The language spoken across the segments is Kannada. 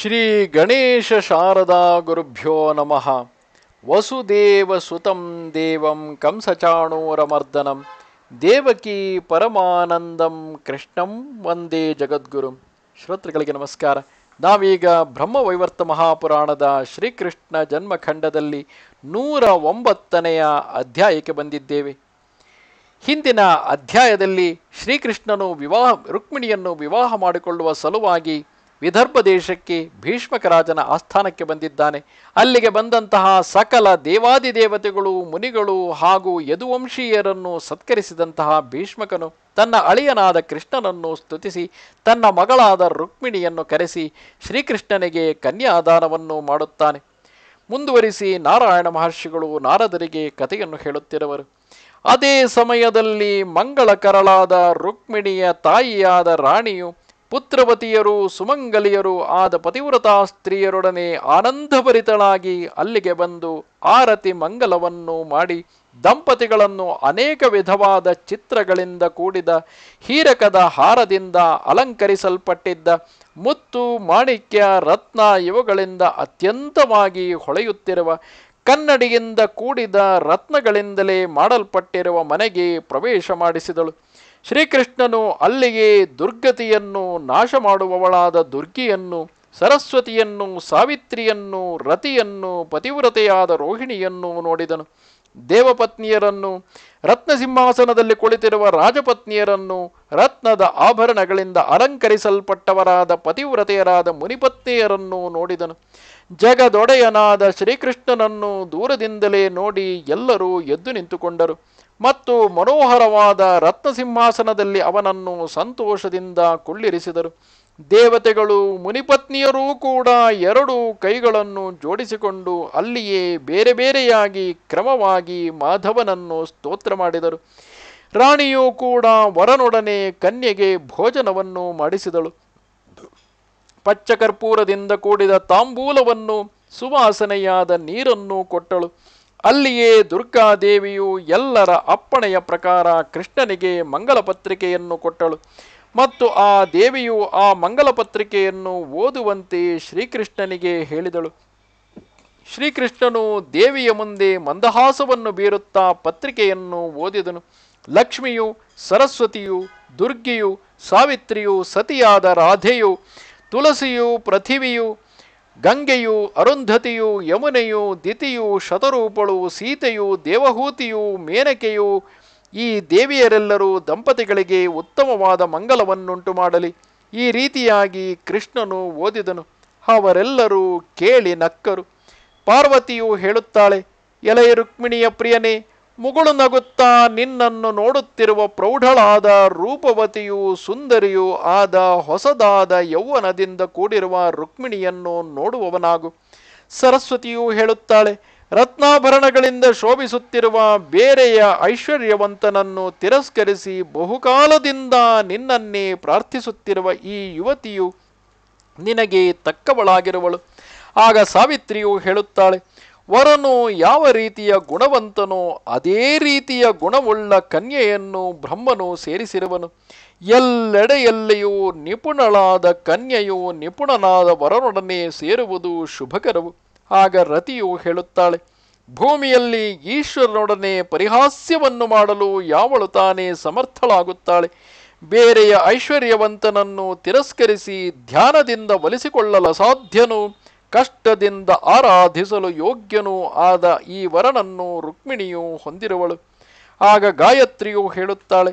ಶ್ರೀ ಗಣೇಶ ಶಾರದಾ ಗುರುಭ್ಯೋ ನಮಃ ವಸುದೇವ ಸುತಂ ದೇವಂ ಕಂಸಚಾಣೂರಮರ್ದನಂ ದೇವಕಿ ಪರಮಾನಂದಂ ಕೃಷ್ಣಂ ವಂದೇ ಜಗದ್ಗುರು ಶ್ರೋತೃಗಳಿಗೆ ನಮಸ್ಕಾರ ನಾವೀಗ ಬ್ರಹ್ಮವೈವರ್ತ ಮಹಾಪುರಾಣದ ಶ್ರೀಕೃಷ್ಣ ಜನ್ಮಖಂಡದಲ್ಲಿ ನೂರ ಒಂಬತ್ತನೆಯ ಅಧ್ಯಾಯಕ್ಕೆ ಬಂದಿದ್ದೇವೆ ಹಿಂದಿನ ಅಧ್ಯಾಯದಲ್ಲಿ ಶ್ರೀಕೃಷ್ಣನು ವಿವಾಹ ರುಕ್ಮಿಣಿಯನ್ನು ವಿವಾಹ ಮಾಡಿಕೊಳ್ಳುವ ಸಲುವಾಗಿ ವಿದರ್ಭ ದೇಶಕ್ಕೆ ಭೀಷ್ಮಕ ರಾಜನ ಆಸ್ಥಾನಕ್ಕೆ ಬಂದಿದ್ದಾನೆ ಅಲ್ಲಿಗೆ ಬಂದಂತಹ ಸಕಲ ದೇವಾದಿದೇವತೆಗಳು ಮುನಿಗಳು ಹಾಗೂ ಯದುವಂಶೀಯರನ್ನು ಸತ್ಕರಿಸಿದಂತಹ ಭೀಷ್ಮಕನು ತನ್ನ ಅಳಿಯನಾದ ಕೃಷ್ಣನನ್ನು ಸ್ತುತಿಸಿ ತನ್ನ ಮಗಳಾದ ರುಕ್ಮಿಣಿಯನ್ನು ಕರೆಸಿ ಶ್ರೀಕೃಷ್ಣನಿಗೆ ಕನ್ಯಾದಾನವನ್ನು ಮಾಡುತ್ತಾನೆ ಮುಂದುವರಿಸಿ ನಾರಾಯಣ ಮಹರ್ಷಿಗಳು ನಾರದರಿಗೆ ಕಥೆಯನ್ನು ಹೇಳುತ್ತಿರುವರು ಅದೇ ಸಮಯದಲ್ಲಿ ಮಂಗಳಕರಳಾದ ರುಕ್ಮಿಣಿಯ ತಾಯಿಯಾದ ರಾಣಿಯು ಪುತ್ರವತಿಯರು ಸುಮಂಗಲಿಯರು ಆದ ಪತಿವ್ರತಾ ಸ್ತ್ರೀಯರೊಡನೆ ಆನಂದಭರಿತಳಾಗಿ ಅಲ್ಲಿಗೆ ಬಂದು ಆರತಿ ಮಂಗಲವನ್ನು ಮಾಡಿ ದಂಪತಿಗಳನ್ನು ಅನೇಕ ವಿಧವಾದ ಚಿತ್ರಗಳಿಂದ ಕೂಡಿದ ಹೀರಕದ ಹಾರದಿಂದ ಅಲಂಕರಿಸಲ್ಪಟ್ಟಿದ್ದ ಮುತ್ತು ಮಾಣಿಕ್ಯ ರತ್ನ ಇವುಗಳಿಂದ ಅತ್ಯಂತವಾಗಿ ಹೊಳೆಯುತ್ತಿರುವ ಕನ್ನಡಿಯಿಂದ ಕೂಡಿದ ರತ್ನಗಳಿಂದಲೇ ಮಾಡಲ್ಪಟ್ಟಿರುವ ಮನೆಗೆ ಪ್ರವೇಶ ಮಾಡಿಸಿದಳು ಶ್ರೀಕೃಷ್ಣನು ಅಲ್ಲಿಗೆ ದುರ್ಗತಿಯನ್ನು ನಾಶ ಮಾಡುವವಳಾದ ದುರ್ಗಿಯನ್ನು ಸರಸ್ವತಿಯನ್ನು ಸಾವಿತ್ರಿಯನ್ನು ರತಿಯನ್ನು ಪತಿವ್ರತೆಯಾದ ರೋಹಿಣಿಯನ್ನು ನೋಡಿದನು ದೇವಪತ್ನಿಯರನ್ನು ರತ್ನಸಿಂಹಾಸನದಲ್ಲಿ ಕುಳಿತಿರುವ ರಾಜಪತ್ನಿಯರನ್ನು ರತ್ನದ ಆಭರಣಗಳಿಂದ ಅಲಂಕರಿಸಲ್ಪಟ್ಟವರಾದ ಪತಿವ್ರತೆಯರಾದ ಮುನಿಪತ್ನಿಯರನ್ನು ನೋಡಿದನು ಜಗದೊಡೆಯನಾದ ಶ್ರೀಕೃಷ್ಣನನ್ನು ದೂರದಿಂದಲೇ ನೋಡಿ ಎಲ್ಲರೂ ಎದ್ದು ನಿಂತುಕೊಂಡರು ಮತ್ತು ಮನೋಹರವಾದ ರತ್ನಸಿಂಹಾಸನದಲ್ಲಿ ಅವನನ್ನು ಸಂತೋಷದಿಂದ ಕುಳ್ಳಿರಿಸಿದರು ದೇವತೆಗಳು ಮುನಿಪತ್ನಿಯರೂ ಕೂಡ ಎರಡು ಕೈಗಳನ್ನು ಜೋಡಿಸಿಕೊಂಡು ಅಲ್ಲಿಯೇ ಬೇರೆ ಬೇರೆಯಾಗಿ ಕ್ರಮವಾಗಿ ಮಾಧವನನ್ನು ಸ್ತೋತ್ರ ಮಾಡಿದರು ರಾಣಿಯೂ ಕೂಡ ವರನೊಡನೆ ಕನ್ಯೆಗೆ ಭೋಜನವನ್ನು ಮಾಡಿಸಿದಳು ಪಚ್ಚಕರ್ಪೂರದಿಂದ ಕೂಡಿದ ತಾಂಬೂಲವನ್ನು ಸುವಾಸನೆಯಾದ ನೀರನ್ನು ಕೊಟ್ಟಳು ಅಲ್ಲಿಯೇ ದುರ್ಗಾದೇವಿಯು ಎಲ್ಲರ ಅಪ್ಪಣೆಯ ಪ್ರಕಾರ ಕೃಷ್ಣನಿಗೆ ಮಂಗಲ ಪತ್ರಿಕೆಯನ್ನು ಕೊಟ್ಟಳು ಮತ್ತು ಆ ದೇವಿಯು ಆ ಮಂಗಲ ಪತ್ರಿಕೆಯನ್ನು ಓದುವಂತೆ ಶ್ರೀಕೃಷ್ಣನಿಗೆ ಹೇಳಿದಳು ಶ್ರೀಕೃಷ್ಣನು ದೇವಿಯ ಮುಂದೆ ಮಂದಹಾಸವನ್ನು ಬೀರುತ್ತಾ ಪತ್ರಿಕೆಯನ್ನು ಓದಿದನು ಲಕ್ಷ್ಮಿಯು ಸರಸ್ವತಿಯು ದುರ್ಗಿಯು ಸಾವಿತ್ರಿಯು ಸತಿಯಾದ ರಾಧೆಯು ತುಳಸಿಯು ಪೃಥಿವಿಯು ಗಂಗೆಯು ಅರುಂಧತಿಯು ಯಮುನೆಯು ದಿತಿಯು ಶತರೂಪಳು ಸೀತೆಯು ದೇವಹೂತಿಯು ಮೇನಕೆಯು ಈ ದೇವಿಯರೆಲ್ಲರೂ ದಂಪತಿಗಳಿಗೆ ಉತ್ತಮವಾದ ಮಂಗಲವನ್ನುಂಟು ಮಾಡಲಿ ಈ ರೀತಿಯಾಗಿ ಕೃಷ್ಣನು ಓದಿದನು ಅವರೆಲ್ಲರೂ ಕೇಳಿ ನಕ್ಕರು ಪಾರ್ವತಿಯು ಹೇಳುತ್ತಾಳೆ ಎಲೆಯ ರುಕ್ಮಿಣಿಯ ಪ್ರಿಯನೇ ಮುಗುಳು ನಗುತ್ತಾ ನಿನ್ನನ್ನು ನೋಡುತ್ತಿರುವ ಪ್ರೌಢಳಾದ ರೂಪವತಿಯು ಸುಂದರಿಯೂ ಆದ ಹೊಸದಾದ ಯೌವನದಿಂದ ಕೂಡಿರುವ ರುಕ್ಮಿಣಿಯನ್ನು ನೋಡುವವನಾಗು ಸರಸ್ವತಿಯು ಹೇಳುತ್ತಾಳೆ ರತ್ನಾಭರಣಗಳಿಂದ ಶೋಭಿಸುತ್ತಿರುವ ಬೇರೆಯ ಐಶ್ವರ್ಯವಂತನನ್ನು ತಿರಸ್ಕರಿಸಿ ಬಹುಕಾಲದಿಂದ ನಿನ್ನನ್ನೇ ಪ್ರಾರ್ಥಿಸುತ್ತಿರುವ ಈ ಯುವತಿಯು ನಿನಗೆ ತಕ್ಕವಳಾಗಿರುವಳು ಆಗ ಸಾವಿತ್ರಿಯು ಹೇಳುತ್ತಾಳೆ ವರನು ಯಾವ ರೀತಿಯ ಗುಣವಂತನೋ ಅದೇ ರೀತಿಯ ಗುಣವುಳ್ಳ ಕನ್ಯೆಯನ್ನು ಬ್ರಹ್ಮನು ಸೇರಿಸಿರುವನು ಎಲ್ಲೆಡೆಯಲ್ಲಿಯೂ ನಿಪುಣಳಾದ ಕನ್ಯೆಯು ನಿಪುಣನಾದ ವರನೊಡನೆ ಸೇರುವುದು ಶುಭಕರವು ಆಗ ರತಿಯು ಹೇಳುತ್ತಾಳೆ ಭೂಮಿಯಲ್ಲಿ ಈಶ್ವರನೊಡನೆ ಪರಿಹಾಸ್ಯವನ್ನು ಮಾಡಲು ಯಾವಳು ತಾನೇ ಸಮರ್ಥಳಾಗುತ್ತಾಳೆ ಬೇರೆಯ ಐಶ್ವರ್ಯವಂತನನ್ನು ತಿರಸ್ಕರಿಸಿ ಧ್ಯಾನದಿಂದ ಒಲಿಸಿಕೊಳ್ಳಲು ಅಸಾಧ್ಯನು ಕಷ್ಟದಿಂದ ಆರಾಧಿಸಲು ಯೋಗ್ಯನೂ ಆದ ಈ ವರನನ್ನು ರುಕ್ಮಿಣಿಯು ಹೊಂದಿರುವಳು ಆಗ ಗಾಯತ್ರಿಯು ಹೇಳುತ್ತಾಳೆ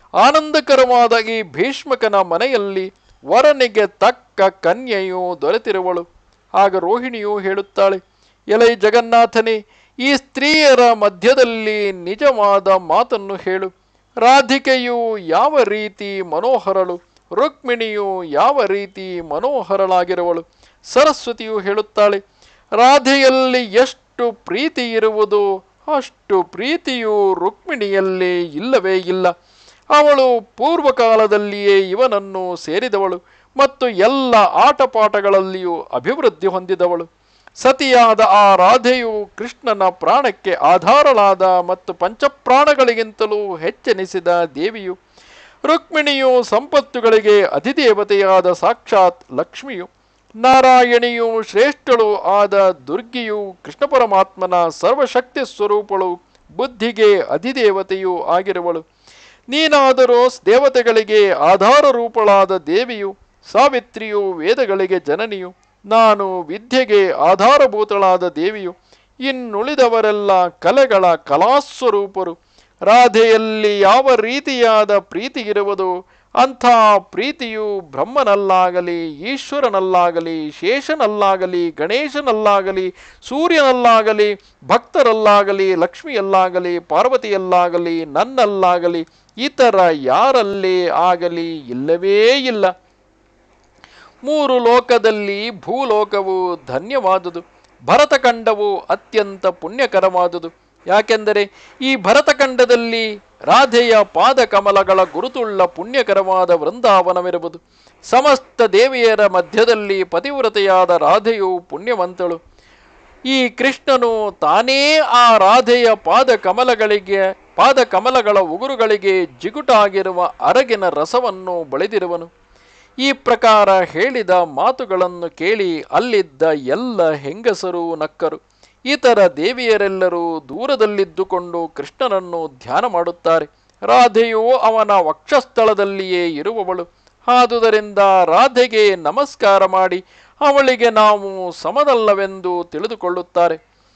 ಆನಂದಕರವಾದ ಈ ಭೀಷ್ಮಕನ ಮನೆಯಲ್ಲಿ ವರನಿಗೆ ತಕ್ಕ ಕನ್ಯೆಯು ದೊರೆತಿರುವಳು ಆಗ ರೋಹಿಣಿಯು ಹೇಳುತ್ತಾಳೆ ಎಲೈ ಜಗನ್ನಾಥನೇ ಈ ಸ್ತ್ರೀಯರ ಮಧ್ಯದಲ್ಲಿ ನಿಜವಾದ ಮಾತನ್ನು ಹೇಳು ರಾಧಿಕೆಯು ಯಾವ ರೀತಿ ಮನೋಹರಳು ರುಕ್ಮಿಣಿಯು ಯಾವ ರೀತಿ ಮನೋಹರಳಾಗಿರುವಳು ಸರಸ್ವತಿಯು ಹೇಳುತ್ತಾಳೆ ರಾಧೆಯಲ್ಲಿ ಎಷ್ಟು ಪ್ರೀತಿ ಇರುವುದು ಅಷ್ಟು ಪ್ರೀತಿಯು ರುಕ್ಮಿಣಿಯಲ್ಲಿ ಇಲ್ಲವೇ ಇಲ್ಲ ಅವಳು ಪೂರ್ವಕಾಲದಲ್ಲಿಯೇ ಇವನನ್ನು ಸೇರಿದವಳು ಮತ್ತು ಎಲ್ಲ ಆಟಪಾಠಗಳಲ್ಲಿಯೂ ಅಭಿವೃದ್ಧಿ ಹೊಂದಿದವಳು ಸತಿಯಾದ ಆ ರಾಧೆಯು ಕೃಷ್ಣನ ಪ್ರಾಣಕ್ಕೆ ಆಧಾರಳಾದ ಮತ್ತು ಪಂಚಪ್ರಾಣಗಳಿಗಿಂತಲೂ ಹೆಚ್ಚೆನಿಸಿದ ದೇವಿಯು ರುಕ್ಮಿಣಿಯು ಸಂಪತ್ತುಗಳಿಗೆ ಅಧಿದೇವತೆಯಾದ ಸಾಕ್ಷಾತ್ ಲಕ್ಷ್ಮಿಯು ನಾರಾಯಣಿಯು ಶ್ರೇಷ್ಠಳು ಆದ ದುರ್ಗಿಯು ಕೃಷ್ಣ ಪರಮಾತ್ಮನ ಸರ್ವಶಕ್ತಿ ಸ್ವರೂಪಳು ಬುದ್ಧಿಗೆ ಅಧಿದೇವತೆಯೂ ಆಗಿರುವಳು ನೀನಾದರೂ ದೇವತೆಗಳಿಗೆ ಆಧಾರ ರೂಪಳಾದ ದೇವಿಯು ಸಾವಿತ್ರಿಯು ವೇದಗಳಿಗೆ ಜನನಿಯು ನಾನು ವಿದ್ಯೆಗೆ ಆಧಾರಭೂತಳಾದ ದೇವಿಯು ಇನ್ನುಳಿದವರೆಲ್ಲ ಕಲೆಗಳ ಕಲಾಸ್ವರೂಪರು ರಾಧೆಯಲ್ಲಿ ಯಾವ ರೀತಿಯಾದ ಪ್ರೀತಿ ಇರುವುದು ಅಂಥ ಪ್ರೀತಿಯು ಬ್ರಹ್ಮನಲ್ಲಾಗಲಿ ಈಶ್ವರನಲ್ಲಾಗಲಿ ಶೇಷನಲ್ಲಾಗಲಿ ಗಣೇಶನಲ್ಲಾಗಲಿ ಸೂರ್ಯನಲ್ಲಾಗಲಿ ಭಕ್ತರಲ್ಲಾಗಲಿ ಲಕ್ಷ್ಮಿಯಲ್ಲಾಗಲಿ ಪಾರ್ವತಿಯಲ್ಲಾಗಲಿ ನನ್ನಲ್ಲಾಗಲಿ ಇತರ ಯಾರಲ್ಲೇ ಆಗಲಿ ಇಲ್ಲವೇ ಇಲ್ಲ ಮೂರು ಲೋಕದಲ್ಲಿ ಭೂಲೋಕವು ಧನ್ಯವಾದುದು ಭರತಖಂಡವು ಅತ್ಯಂತ ಪುಣ್ಯಕರವಾದುದು ಯಾಕೆಂದರೆ ಈ ಭರತಖಂಡದಲ್ಲಿ ರಾಧೆಯ ಪಾದಕಮಲಗಳ ಗುರುತುಳ್ಳ ಪುಣ್ಯಕರವಾದ ವೃಂದಾವನವಿರುವುದು ಸಮಸ್ತ ದೇವಿಯರ ಮಧ್ಯದಲ್ಲಿ ಪತಿವ್ರತೆಯಾದ ರಾಧೆಯು ಪುಣ್ಯವಂತಳು ಈ ಕೃಷ್ಣನು ತಾನೇ ಆ ರಾಧೆಯ ಪಾದ ಕಮಲಗಳಿಗೆ ಪಾದ ಕಮಲಗಳ ಉಗುರುಗಳಿಗೆ ಜಿಗುಟಾಗಿರುವ ಅರಗಿನ ರಸವನ್ನು ಬಳಿದಿರುವನು ಈ ಪ್ರಕಾರ ಹೇಳಿದ ಮಾತುಗಳನ್ನು ಕೇಳಿ ಅಲ್ಲಿದ್ದ ಎಲ್ಲ ಹೆಂಗಸರು ನಕ್ಕರು ಇತರ ದೇವಿಯರೆಲ್ಲರೂ ದೂರದಲ್ಲಿದ್ದುಕೊಂಡು ಕೃಷ್ಣನನ್ನು ಧ್ಯಾನ ಮಾಡುತ್ತಾರೆ ರಾಧೆಯು ಅವನ ವಕ್ಷಸ್ಥಳದಲ್ಲಿಯೇ ಇರುವವಳು ಆದುದರಿಂದ ರಾಧೆಗೆ ನಮಸ್ಕಾರ ಮಾಡಿ ಅವಳಿಗೆ ನಾವು ಸಮದಲ್ಲವೆಂದು ತಿಳಿದುಕೊಳ್ಳುತ್ತಾರೆ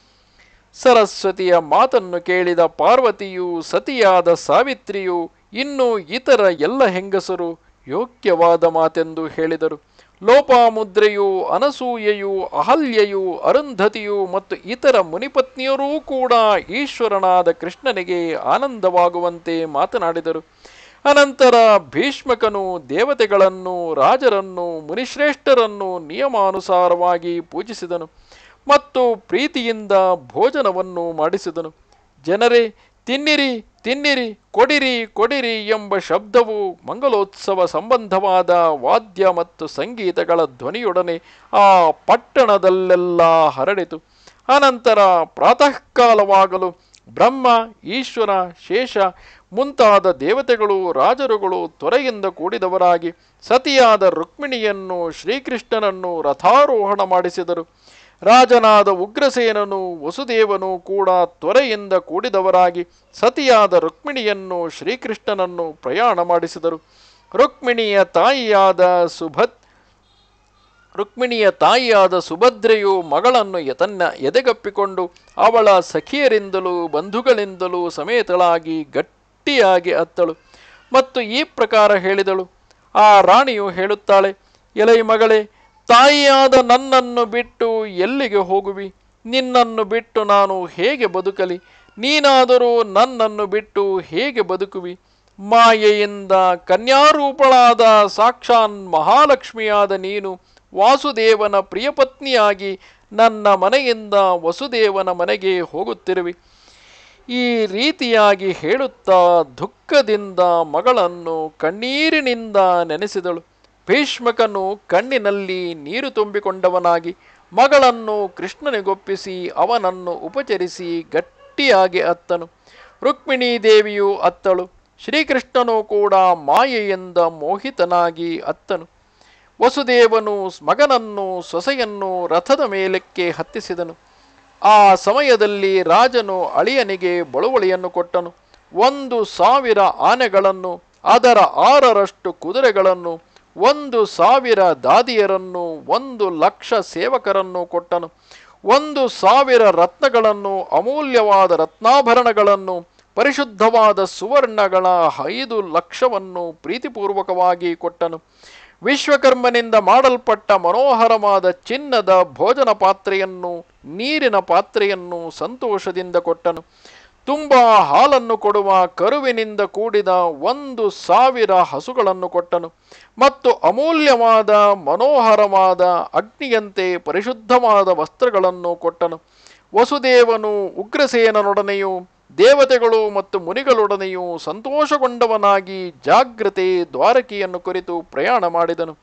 ಸರಸ್ವತಿಯ ಮಾತನ್ನು ಕೇಳಿದ ಪಾರ್ವತಿಯು ಸತಿಯಾದ ಸಾವಿತ್ರಿಯು ಇನ್ನು ಇತರ ಎಲ್ಲ ಹೆಂಗಸರು ಯೋಗ್ಯವಾದ ಮಾತೆಂದು ಹೇಳಿದರು ಲೋಪಾಮುದ್ರೆಯು ಅನಸೂಯೆಯು ಅಹಲ್ಯೆಯು ಅರುಂಧತಿಯು ಮತ್ತು ಇತರ ಮುನಿಪತ್ನಿಯರೂ ಕೂಡ ಈಶ್ವರನಾದ ಕೃಷ್ಣನಿಗೆ ಆನಂದವಾಗುವಂತೆ ಮಾತನಾಡಿದರು ಅನಂತರ ಭೀಷ್ಮಕನು ದೇವತೆಗಳನ್ನು ರಾಜರನ್ನು ಮುನಿಶ್ರೇಷ್ಠರನ್ನು ನಿಯಮಾನುಸಾರವಾಗಿ ಪೂಜಿಸಿದನು ಮತ್ತು ಪ್ರೀತಿಯಿಂದ ಭೋಜನವನ್ನು ಮಾಡಿಸಿದನು ಜನರೇ ತಿನ್ನಿರಿ ತಿನ್ನಿರಿ ಕೊಡಿರಿ ಕೊಡಿರಿ ಎಂಬ ಶಬ್ದವು ಮಂಗಲೋತ್ಸವ ಸಂಬಂಧವಾದ ವಾದ್ಯ ಮತ್ತು ಸಂಗೀತಗಳ ಧ್ವನಿಯೊಡನೆ ಆ ಪಟ್ಟಣದಲ್ಲೆಲ್ಲ ಹರಡಿತು ಅನಂತರ ಪ್ರಾತಃ ಕಾಲವಾಗಲು ಬ್ರಹ್ಮ ಈಶ್ವರ ಶೇಷ ಮುಂತಾದ ದೇವತೆಗಳು ರಾಜರುಗಳು ತೊರೆಯಿಂದ ಕೂಡಿದವರಾಗಿ ಸತಿಯಾದ ರುಕ್ಮಿಣಿಯನ್ನು ಶ್ರೀಕೃಷ್ಣನನ್ನು ರಥಾರೋಹಣ ಮಾಡಿಸಿದರು ರಾಜನಾದ ಉಗ್ರಸೇನನು ವಸುದೇವನು ಕೂಡ ತ್ವರೆಯಿಂದ ಕೂಡಿದವರಾಗಿ ಸತಿಯಾದ ರುಕ್ಮಿಣಿಯನ್ನು ಶ್ರೀಕೃಷ್ಣನನ್ನು ಪ್ರಯಾಣ ಮಾಡಿಸಿದರು ರುಕ್ಮಿಣಿಯ ತಾಯಿಯಾದ ಸುಭದ್ ರುಕ್ಮಿಣಿಯ ತಾಯಿಯಾದ ಸುಭದ್ರೆಯು ಮಗಳನ್ನು ತನ್ನ ಎದೆಗಪ್ಪಿಕೊಂಡು ಅವಳ ಸಖಿಯರಿಂದಲೂ ಬಂಧುಗಳಿಂದಲೂ ಸಮೇತಳಾಗಿ ಗಟ್ಟಿಯಾಗಿ ಅತ್ತಳು ಮತ್ತು ಈ ಪ್ರಕಾರ ಹೇಳಿದಳು ಆ ರಾಣಿಯು ಹೇಳುತ್ತಾಳೆ ಎಲೈ ಮಗಳೇ ತಾಯಿಯಾದ ನನ್ನನ್ನು ಬಿಟ್ಟು ಎಲ್ಲಿಗೆ ಹೋಗುವಿ ನಿನ್ನನ್ನು ಬಿಟ್ಟು ನಾನು ಹೇಗೆ ಬದುಕಲಿ ನೀನಾದರೂ ನನ್ನನ್ನು ಬಿಟ್ಟು ಹೇಗೆ ಬದುಕುವಿ ಮಾಯೆಯಿಂದ ಕನ್ಯಾರೂಪಳಾದ ಸಾಕ್ಷಾನ್ ಮಹಾಲಕ್ಷ್ಮಿಯಾದ ನೀನು ವಾಸುದೇವನ ಪ್ರಿಯಪತ್ನಿಯಾಗಿ ನನ್ನ ಮನೆಯಿಂದ ವಸುದೇವನ ಮನೆಗೆ ಹೋಗುತ್ತಿರುವಿ ಈ ರೀತಿಯಾಗಿ ಹೇಳುತ್ತಾ ದುಃಖದಿಂದ ಮಗಳನ್ನು ಕಣ್ಣೀರಿನಿಂದ ನೆನೆಸಿದಳು ಭೀಷ್ಮಕನು ಕಣ್ಣಿನಲ್ಲಿ ನೀರು ತುಂಬಿಕೊಂಡವನಾಗಿ ಮಗಳನ್ನು ಕೃಷ್ಣನಿಗೊಪ್ಪಿಸಿ ಅವನನ್ನು ಉಪಚರಿಸಿ ಗಟ್ಟಿಯಾಗಿ ಅತ್ತನು ರುಕ್ಮಿಣೀ ದೇವಿಯು ಅತ್ತಳು ಶ್ರೀಕೃಷ್ಣನು ಕೂಡ ಮಾಯೆಯಿಂದ ಮೋಹಿತನಾಗಿ ಅತ್ತನು ವಸುದೇವನು ಮಗನನ್ನು ಸೊಸೆಯನ್ನು ರಥದ ಮೇಲಕ್ಕೆ ಹತ್ತಿಸಿದನು ಆ ಸಮಯದಲ್ಲಿ ರಾಜನು ಅಳಿಯನಿಗೆ ಬಳುವಳಿಯನ್ನು ಕೊಟ್ಟನು ಒಂದು ಸಾವಿರ ಆನೆಗಳನ್ನು ಅದರ ಆರರಷ್ಟು ಕುದುರೆಗಳನ್ನು ಒಂದು ಸಾವಿರ ದಾದಿಯರನ್ನು ಒಂದು ಲಕ್ಷ ಸೇವಕರನ್ನು ಕೊಟ್ಟನು ಒಂದು ಸಾವಿರ ರತ್ನಗಳನ್ನು ಅಮೂಲ್ಯವಾದ ರತ್ನಾಭರಣಗಳನ್ನು ಪರಿಶುದ್ಧವಾದ ಸುವರ್ಣಗಳ ಐದು ಲಕ್ಷವನ್ನು ಪ್ರೀತಿಪೂರ್ವಕವಾಗಿ ಕೊಟ್ಟನು ವಿಶ್ವಕರ್ಮನಿಂದ ಮಾಡಲ್ಪಟ್ಟ ಮನೋಹರವಾದ ಚಿನ್ನದ ಭೋಜನ ಪಾತ್ರೆಯನ್ನು ನೀರಿನ ಪಾತ್ರೆಯನ್ನು ಸಂತೋಷದಿಂದ ಕೊಟ್ಟನು ತುಂಬ ಹಾಲನ್ನು ಕೊಡುವ ಕರುವಿನಿಂದ ಕೂಡಿದ ಒಂದು ಸಾವಿರ ಹಸುಗಳನ್ನು ಕೊಟ್ಟನು ಮತ್ತು ಅಮೂಲ್ಯವಾದ ಮನೋಹರವಾದ ಅಗ್ನಿಯಂತೆ ಪರಿಶುದ್ಧವಾದ ವಸ್ತ್ರಗಳನ್ನು ಕೊಟ್ಟನು ವಸುದೇವನು ಉಗ್ರಸೇನನೊಡನೆಯೂ ದೇವತೆಗಳು ಮತ್ತು ಮುನಿಗಳೊಡನೆಯೂ ಸಂತೋಷಗೊಂಡವನಾಗಿ ಜಾಗ್ರತೆ ದ್ವಾರಕೆಯನ್ನು ಕುರಿತು ಪ್ರಯಾಣ ಮಾಡಿದನು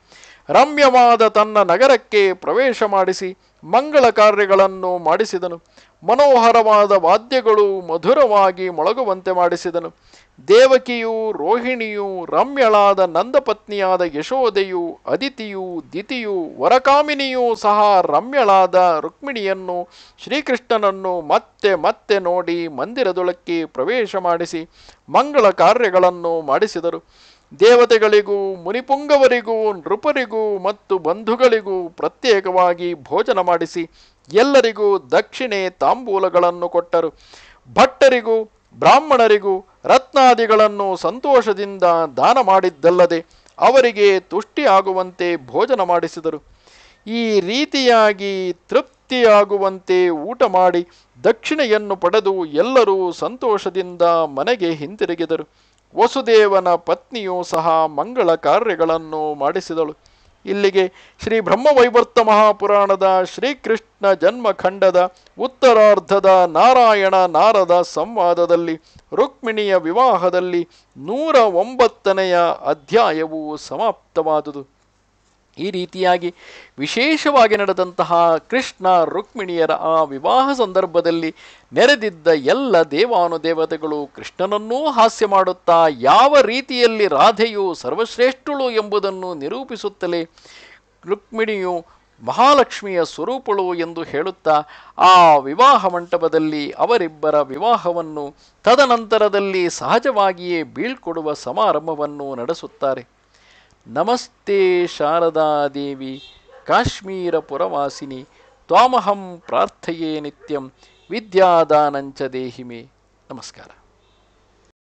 ರಮ್ಯವಾದ ತನ್ನ ನಗರಕ್ಕೆ ಪ್ರವೇಶ ಮಾಡಿಸಿ ಮಂಗಳ ಕಾರ್ಯಗಳನ್ನು ಮಾಡಿಸಿದನು ಮನೋಹರವಾದ ವಾದ್ಯಗಳು ಮಧುರವಾಗಿ ಮೊಳಗುವಂತೆ ಮಾಡಿಸಿದನು ದೇವಕಿಯು ರೋಹಿಣಿಯು ರಮ್ಯಳಾದ ನಂದಪತ್ನಿಯಾದ ಯಶೋದೆಯು ಅದಿತಿಯು ದಿತಿಯು ವರಕಾಮಿನಿಯೂ ಸಹ ರಮ್ಯಳಾದ ರುಕ್ಮಿಣಿಯನ್ನು ಶ್ರೀಕೃಷ್ಣನನ್ನು ಮತ್ತೆ ಮತ್ತೆ ನೋಡಿ ಮಂದಿರದೊಳಕ್ಕೆ ಪ್ರವೇಶ ಮಾಡಿಸಿ ಮಂಗಳ ಕಾರ್ಯಗಳನ್ನು ಮಾಡಿಸಿದರು ದೇವತೆಗಳಿಗೂ ಮುನಿಪುಂಗವರಿಗೂ ನೃಪರಿಗೂ ಮತ್ತು ಬಂಧುಗಳಿಗೂ ಪ್ರತ್ಯೇಕವಾಗಿ ಭೋಜನ ಮಾಡಿಸಿ ಎಲ್ಲರಿಗೂ ದಕ್ಷಿಣೆ ತಾಂಬೂಲಗಳನ್ನು ಕೊಟ್ಟರು ಭಟ್ಟರಿಗೂ ಬ್ರಾಹ್ಮಣರಿಗೂ ರತ್ನಾದಿಗಳನ್ನು ಸಂತೋಷದಿಂದ ದಾನ ಮಾಡಿದ್ದಲ್ಲದೆ ಅವರಿಗೆ ತುಷ್ಟಿಯಾಗುವಂತೆ ಭೋಜನ ಮಾಡಿಸಿದರು ಈ ರೀತಿಯಾಗಿ ತೃಪ್ತಿಯಾಗುವಂತೆ ಊಟ ಮಾಡಿ ದಕ್ಷಿಣೆಯನ್ನು ಪಡೆದು ಎಲ್ಲರೂ ಸಂತೋಷದಿಂದ ಮನೆಗೆ ಹಿಂತಿರುಗಿದರು ವಸುದೇವನ ಪತ್ನಿಯೂ ಸಹ ಮಂಗಳ ಕಾರ್ಯಗಳನ್ನು ಮಾಡಿಸಿದಳು ಇಲ್ಲಿಗೆ ಶ್ರೀ ಬ್ರಹ್ಮವೈವರ್ತ ಮಹಾಪುರಾಣದ ಶ್ರೀಕೃಷ್ಣ ಜನ್ಮಖಂಡದ ಉತ್ತರಾರ್ಧದ ನಾರಾಯಣ ನಾರದ ಸಂವಾದದಲ್ಲಿ ರುಕ್ಮಿಣಿಯ ವಿವಾಹದಲ್ಲಿ ನೂರ ಒಂಬತ್ತನೆಯ ಅಧ್ಯಾಯವು ಸಮಾಪ್ತವಾದುದು ಈ ರೀತಿಯಾಗಿ ವಿಶೇಷವಾಗಿ ನಡೆದಂತಹ ಕೃಷ್ಣ ರುಕ್ಮಿಣಿಯರ ಆ ವಿವಾಹ ಸಂದರ್ಭದಲ್ಲಿ ನೆರೆದಿದ್ದ ಎಲ್ಲ ದೇವಾನುದೇವತೆಗಳು ಕೃಷ್ಣನನ್ನೂ ಹಾಸ್ಯ ಮಾಡುತ್ತಾ ಯಾವ ರೀತಿಯಲ್ಲಿ ರಾಧೆಯು ಸರ್ವಶ್ರೇಷ್ಠಳು ಎಂಬುದನ್ನು ನಿರೂಪಿಸುತ್ತಲೇ ರುಕ್ಮಿಣಿಯು ಮಹಾಲಕ್ಷ್ಮಿಯ ಸ್ವರೂಪಳು ಎಂದು ಹೇಳುತ್ತಾ ಆ ವಿವಾಹ ಮಂಟಪದಲ್ಲಿ ಅವರಿಬ್ಬರ ವಿವಾಹವನ್ನು ತದನಂತರದಲ್ಲಿ ಸಹಜವಾಗಿಯೇ ಬೀಳ್ಕೊಡುವ ಸಮಾರಂಭವನ್ನು ನಡೆಸುತ್ತಾರೆ ನಮಸ್ತೆ ಶಾರದಾ ದೇವಿ ಕಾಶ್ಮೀರ ಪುರವಾಸಿನಿ ತ್ವಾಮಹಂ ಪ್ರಾರ್ಥಯೇ ನಿತ್ಯಂ ವಿದ್ಯಾದಾನಂಚ ದೇಹಿಮೆ ನಮಸ್ಕಾರ